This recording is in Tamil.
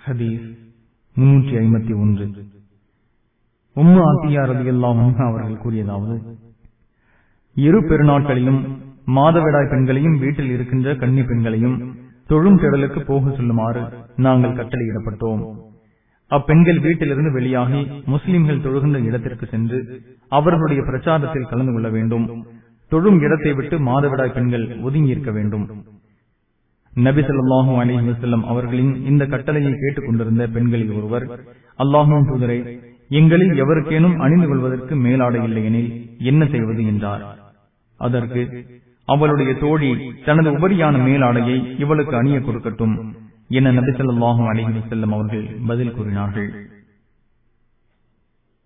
ஹதீஸ் முன்னூற்றி ஐம்பத்தி ஒன்று உம்மு ஆத்தியா ரதியல்லாஹு அன்ஹா அவர்கள் கூறியதாவது இரு பெருநாட்களிலும் மாதவிடாய் பெண்களையும் வீட்டில் இருக்கின்ற கன்னி பெண்களையும் தொழும் திடலுக்கு போக சொல்லுமாறு நாங்கள் கட்டளையிடப்பட்டோம் அப்பெண்கள் வீட்டிலிருந்து வெளியாகி முஸ்லிம்கள் தொழுகின்ற இடத்திற்கு சென்று அவர்களுடைய பிரச்சாரத்தில் கலந்து கொள்ள வேண்டும் தொழும் இடத்தை விட்டு மாதவிடாய் பெண்கள் ஒதுங்கி இருக்க வேண்டும் நபி சொல்லாஹு அலஹி வசல்லம் அவர்களின் இந்த கட்டளையை கேட்டுக் கொண்டிருந்த பெண்களில் ஒருவர் அல்லாஹும் தூதரை எங்களில் எவருக்கேனும் அணிந்து கொள்வதற்கு மேலாடை இல்லை எனில் என்ன செய்வது என்றார் அதற்கு அவளுடைய தோழி தனது உபரியான மேலாடையை இவளுக்கு அணிய கொடுக்கட்டும் என நபி சொல்லாஹு அலஹி வசல்லம் அவர்கள் பதில் கூறினார்கள்